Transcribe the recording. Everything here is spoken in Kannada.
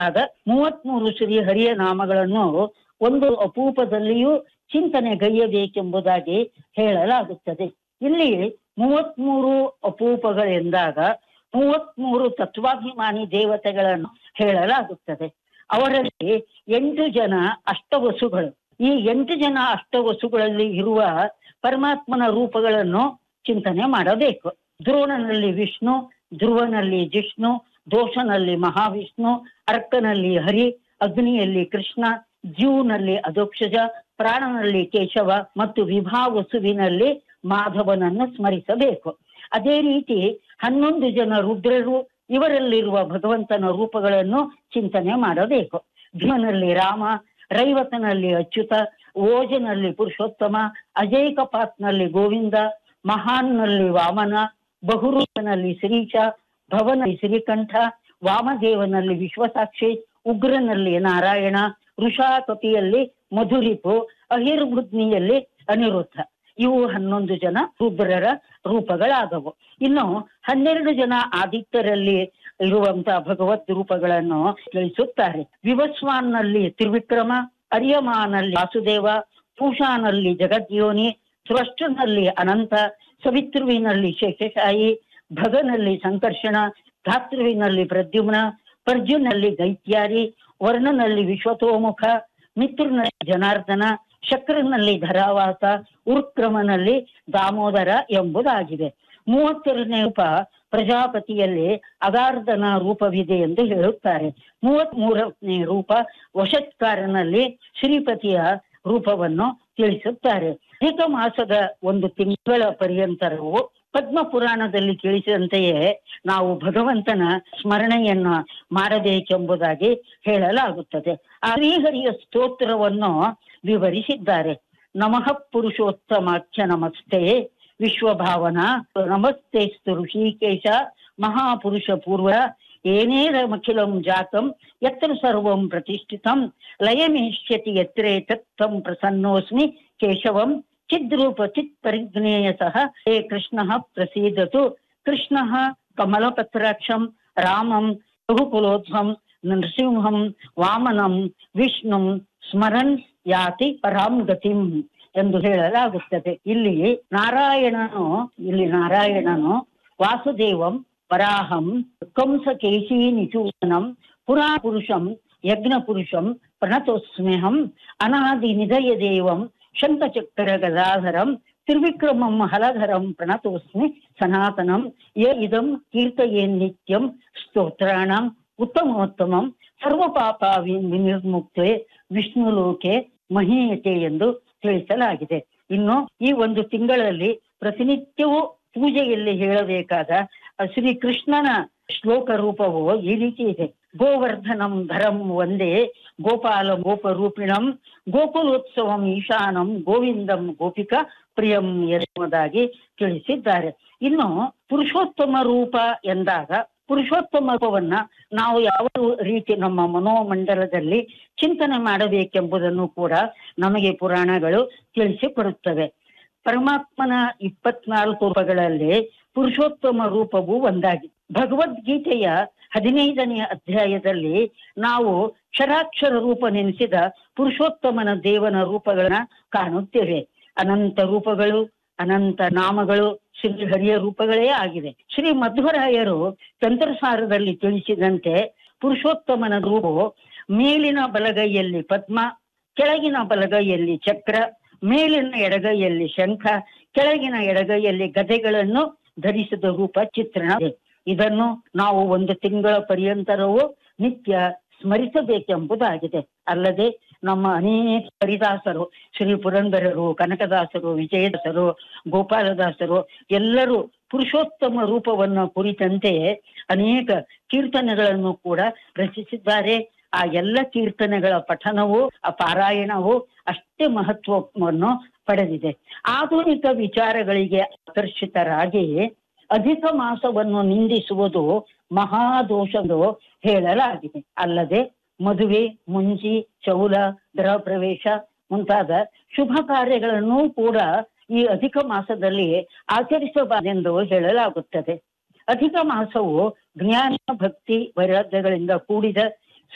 ಆದ ಮೂವತ್ಮೂರು ಶ್ರೀ ಹರಿಯ ನಾಮಗಳನ್ನು ಒಂದು ಅಪೂಪದಲ್ಲಿಯೂ ಚಿಂತನೆಗೈಯಬೇಕೆಂಬುದಾಗಿ ಹೇಳಲಾಗುತ್ತದೆ ಇಲ್ಲಿ ಮೂವತ್ಮೂರು ಅಪೂಪಗಳೆಂದಾಗ ಮೂವತ್ಮೂರು ತತ್ವಾಭಿಮಾನಿ ದೇವತೆಗಳನ್ನು ಹೇಳಲಾಗುತ್ತದೆ ಅವರಲ್ಲಿ ಎಂಟು ಜನ ಅಷ್ಟವಸುಗಳು ಈ ಎಂಟು ಜನ ಅಷ್ಟವಸುಗಳಲ್ಲಿ ಇರುವ ಪರಮಾತ್ಮನ ರೂಪಗಳನ್ನು ಚಿಂತನೆ ಮಾಡಬೇಕು ಧ್ರುವನಲ್ಲಿ ವಿಷ್ಣು ಧ್ರುವನಲ್ಲಿ ಜಿಷ್ಣು ದೋಷನಲ್ಲಿ ಮಹಾವಿಷ್ಣು ಅರ್ಕನಲ್ಲಿ ಹರಿ ಅಗ್ನಿಯಲ್ಲಿ ಕೃಷ್ಣ ಜೀವನಲ್ಲಿ ಅಧೋಕ್ಷಜ ಪ್ರಾಣನಲ್ಲಿ ಕೇಶವ ಮತ್ತು ವಿಭಾವಸುವಿನಲ್ಲಿ ಮಾಧವನನ್ನು ಸ್ಮರಿಸಬೇಕು ಅದೇ ರೀತಿ ಹನ್ನೊಂದು ಜನ ರುದ್ರರು ಇವರಲ್ಲಿರುವ ಭಗವಂತನ ರೂಪಗಳನ್ನು ಚಿಂತನೆ ಮಾಡಬೇಕು ಭೀಮನಲ್ಲಿ ರಾಮ ರೈವತನಲ್ಲಿ ಅಚ್ಯುತ ಓಜನಲ್ಲಿ ಪುರುಷೋತ್ತಮ ಅಜೇಕಪಾತ್ನಲ್ಲಿ ಗೋವಿಂದ ಮಹಾನ್ನಲ್ಲಿ ವಾಮನ ಬಹುರೂಪನಲ್ಲಿ ಶ್ರೀಚ ಭವನಲ್ಲಿ ಶ್ರೀಕಂಠ ವಾಮದೇವನಲ್ಲಿ ವಿಶ್ವಸಾಕ್ಷಿ ಉಗ್ರನಲ್ಲಿ ನಾರಾಯಣ ಋಷಾಕಪಿಯಲ್ಲಿ ಮಧುರಿಪು ಅಹಿರ್ಬುದ್ನಿಯಲ್ಲಿ ಅನಿರುದ್ಧ ಇವು ಹನ್ನೊಂದು ಜನ ರುದ್ರರ ರೂಪಗಳಾದವು ಇನ್ನು ಹನ್ನೆರಡು ಜನ ಆದಿತ್ಯರಲ್ಲಿ ಇರುವಂತಹ ಭಗವದ್ ರೂಪಗಳನ್ನು ತಿಳಿಸುತ್ತಾರೆ ವಿವಸ್ವಾನ್ನಲ್ಲಿ ತ್ರಿವಿಕ್ರಮ ಅರ್ಯಮಾನಲ್ಲಿ ವಾಸುದೇವ ಪೂಷಾನಲ್ಲಿ ಜಗದ್ಯೋನಿ ಸ್ರಷ್ಟನಲ್ಲಿ ಅನಂತ ಸವಿತೃವಿನಲ್ಲಿ ಶೇಷಶಾಹಿ ಭಗನಲ್ಲಿ ಸಂಕರ್ಷಣ ಧಾತೃವಿನಲ್ಲಿ ಪ್ರದ್ಯುಮ್ನ ಪರ್ಜುನಲ್ಲಿ ಗೈತ್ಯಾರಿ ವರ್ಣನಲ್ಲಿ ವಿಶ್ವತೋಮುಖ ಮಿತ್ರನಲ್ಲಿ ಜನಾರ್ದನ ಶಕ್ರನಲ್ಲಿ ಧರಾವಾಸ ಉರ್ಕ್ರಮನಲ್ಲಿ ದಾಮೋದರ ಎಂಬುದಾಗಿದೆ ಮೂವತ್ತೆರಡನೇ ರೂಪ ಪ್ರಜಾಪತಿಯಲ್ಲಿ ಅಗಾರ್ಧನ ರೂಪವಿದೆ ಎಂದು ಹೇಳುತ್ತಾರೆ ಮೂವತ್ತ್ ಮೂರನೇ ರೂಪ ವಶತ್ಕಾರನಲ್ಲಿ ಶ್ರೀಪತಿಯ ರೂಪವನ್ನು ತಿಳಿಸುತ್ತಾರೆ ಅಧಿಕ ಮಾಸದ ಒಂದು ತಿಂಗಳ ಪರ್ಯಂತರವು ಪದ್ಮ ಪುರಾಣದಲ್ಲಿ ತಿಳಿಸಿದಂತೆಯೇ ನಾವು ಭಗವಂತನ ಸ್ಮರಣೆಯನ್ನ ಮಾಡಬೇಕೆಂಬುದಾಗಿ ಹೇಳಲಾಗುತ್ತದೆ ಆ ಶ್ರೀಹರಿಯ ಸ್ತೋತ್ರವನ್ನು ವಿವರಿಸಿದ್ದಾರೆ ನಮಃ ಪುರುಷೋತ್ತಮಾಖ್ಯ ನಮಸ್ತೆ ವಿಶ್ವಭಾವನಾ ನಮಸ್ತೆಸ್ತು ಋಷಿಕೇಶ ಮಹಾಪುರುಷ ಪೂರ್ವ ಏನೇರಮಖಿಲಂ ಜಾತಂ ಯತ್ರ ಸರ್ವಂ ಪ್ರತಿಷ್ಠಿತಂ ಲಯಮೇಷ್ಯತಿ ಯತ್ರೇ ತತ್ತಂ ಪ್ರಸನ್ನೋಸ್ಮಿ ಕೇಶವಂ ಚಿದ್ರೂಪ ಚಿತ್ ಪರಿಜ್ಞೇಯ ಸಹ ಹೇ ಕೃಷ್ಣ ಪ್ರಸೀದತು ಕೃಷ್ಣ ಕಮಲಪತ್ರಾಕ್ಷಂ ರಾಮಂ ರಘುಕುಲೋಧ್ವಂ ನೃಸಿಂಹಂ ವಾಮನಂ ವಿಷ್ಣುಂ ಸ್ಮರನ್ ಯಾತಿ ಪರಾಂ ಗತಿಂ ಎಂದು ಹೇಳಲಾಗುತ್ತದೆ ಇಲ್ಲಿ ನಾರಾಯಣನು ಇಲ್ಲಿ ನಾರಾಯಣನು ವಾಸುದೇವಂ ವರಾಹಂ ಕಂಸ ಕೇಶಿ ನಿಚೂನಂ ಪುರಾ ಪುರುಷಂ ಯಜ್ಞ ಪುರುಷಂ ಪ್ರಣತೋಸ್ಮ್ಯಹಂ ಅನಾದಿ ನಿಧಯ ದೇವಂ ಶಂಖಚಕ್ರ ಗದಾಧರಂ ತ್ರಿವಿಕ್ರಮಂ ಹಲಧರಂ ಪ್ರಣತೋಸ್ಮಿ ಸನಾತನಂ ಯ ಇದಂ ಕೀರ್ತಯೇ ನಿತ್ಯಂ ಸ್ತೋತ್ರಾಣಂ ಉತ್ತಮೋತ್ತಮಂ ಸರ್ವ ಪಾಪ ವಿನಿರ್ಮುಕ್ತೆ ವಿಷ್ಣು ಲೋಕೆ ಮಹೀಯತೆ ಎಂದು ತಿಳಿಸಲಾಗಿದೆ ಇನ್ನು ಈ ಒಂದು ತಿಂಗಳಲ್ಲಿ ಪ್ರತಿನಿತ್ಯವೂ ಪೂಜೆಯಲ್ಲಿ ಹೇಳಬೇಕಾದ ಶ್ರೀ ಕೃಷ್ಣನ ಶ್ಲೋಕ ರೂಪವು ಈ ರೀತಿ ಇದೆ ಗೋವರ್ಧನಂ ಧರಂ ಒಂದೇ ಗೋಪಾಲ ಗೋಪರೂಪಿಣಂ ಗೋಕುಲೋತ್ಸವಂ ಈಶಾನಂ ಗೋವಿಂದಂ ಗೋಪಿಕಾ ಪ್ರಿಯಂ ಎನ್ನುವುದಾಗಿ ತಿಳಿಸಿದ್ದಾರೆ ಇನ್ನು ಪುರುಷೋತ್ತಮ ರೂಪ ಎಂದಾಗ ಪುರುಷೋತ್ತಮ ರೂಪವನ್ನ ನಾವು ಯಾವ ರೀತಿ ನಮ್ಮ ಮನೋಮಂಡಲದಲ್ಲಿ ಚಿಂತನೆ ಮಾಡಬೇಕೆಂಬುದನ್ನು ಕೂಡ ನಮಗೆ ಪುರಾಣಗಳು ತಿಳಿಸಿಕೊಡುತ್ತವೆ ಪರಮಾತ್ಮನ ಇಪ್ಪತ್ನಾಲ್ಕು ರೂಪಗಳಲ್ಲಿ ಪುರುಷೋತ್ತಮ ರೂಪವು ಒಂದಾಗಿದೆ ಭಗವದ್ಗೀತೆಯ ಹದಿನೈದನೇ ಅಧ್ಯಾಯದಲ್ಲಿ ನಾವು ಕ್ಷರಾಕ್ಷರ ರೂಪ ನೆನೆಸಿದ ಪುರುಷೋತ್ತಮನ ದೇವನ ರೂಪಗಳನ್ನ ಕಾಣುತ್ತೇವೆ ಅನಂತ ರೂಪಗಳು ಅನಂತ ನಾಮಗಳು ಶ್ರೀ ಹರಿಯ ರೂಪಗಳೇ ಆಗಿದೆ ಶ್ರೀ ಮಧ್ವರಾಯರು ತಂತ್ರಸಾರದಲ್ಲಿ ತಿಳಿಸಿದಂತೆ ಪುರುಷೋತ್ತಮನ ರೂಪವು ಮೇಲಿನ ಬಲಗೈಯಲ್ಲಿ ಪದ್ಮ ಕೆಳಗಿನ ಬಲಗೈಯಲ್ಲಿ ಚಕ್ರ ಮೇಲಿನ ಎಡಗೈಯಲ್ಲಿ ಶಂಖ ಕೆಳಗಿನ ಎಡಗೈಯಲ್ಲಿ ಗದೆಗಳನ್ನು ಧರಿಸಿದ ರೂಪ ಚಿತ್ರಣ ಇದನ್ನು ನಾವು ಒಂದು ತಿಂಗಳ ಪರ್ಯಂತರವೂ ನಿತ್ಯ ಸ್ಮರಿಸಬೇಕೆಂಬುದಾಗಿದೆ ಅಲ್ಲದೆ ನಮ್ಮ ಅನೇಕ ಹರಿದಾಸರು ಶ್ರೀ ಪುರಂದರರು ಕನಕದಾಸರು ವಿಜಯದಾಸರು ಗೋಪಾಲದಾಸರು ಎಲ್ಲರೂ ಪುರುಷೋತ್ತಮ ರೂಪವನ್ನು ಕುರಿತಂತೆ ಅನೇಕ ಕೀರ್ತನೆಗಳನ್ನು ಕೂಡ ರಚಿಸಿದ್ದಾರೆ ಆ ಎಲ್ಲ ಕೀರ್ತನೆಗಳ ಪಠನವು ಆ ಪಾರಾಯಣವು ಅಷ್ಟೇ ಮಹತ್ವವನ್ನು ಪಡೆದಿದೆ ಆಧುನಿಕ ವಿಚಾರಗಳಿಗೆ ಆಕರ್ಷಿತರಾಗಿ ಅಧಿಕ ಮಾಸವನ್ನು ನಿಂದಿಸುವುದು ಮಹಾದೋಷಎಂದು ಹೇಳಲಾಗಿದೆ ಅಲ್ಲದೆ ಮದುವೆ ಮುಂಜಿ ಚೌಲ ಗೃಹ ಪ್ರವೇಶ ಮುಂತಾದ ಶುಭ ಕಾರ್ಯಗಳನ್ನು ಕೂಡ ಈ ಅಧಿಕ ಮಾಸದಲ್ಲಿ ಆಚರಿಸಬಾರದೆಂದು ಹೇಳಲಾಗುತ್ತದೆ ಅಧಿಕ ಮಾಸವು ಜ್ಞಾನ ಭಕ್ತಿ ವೈರಾಗ್ಯಗಳಿಂದ ಕೂಡಿದ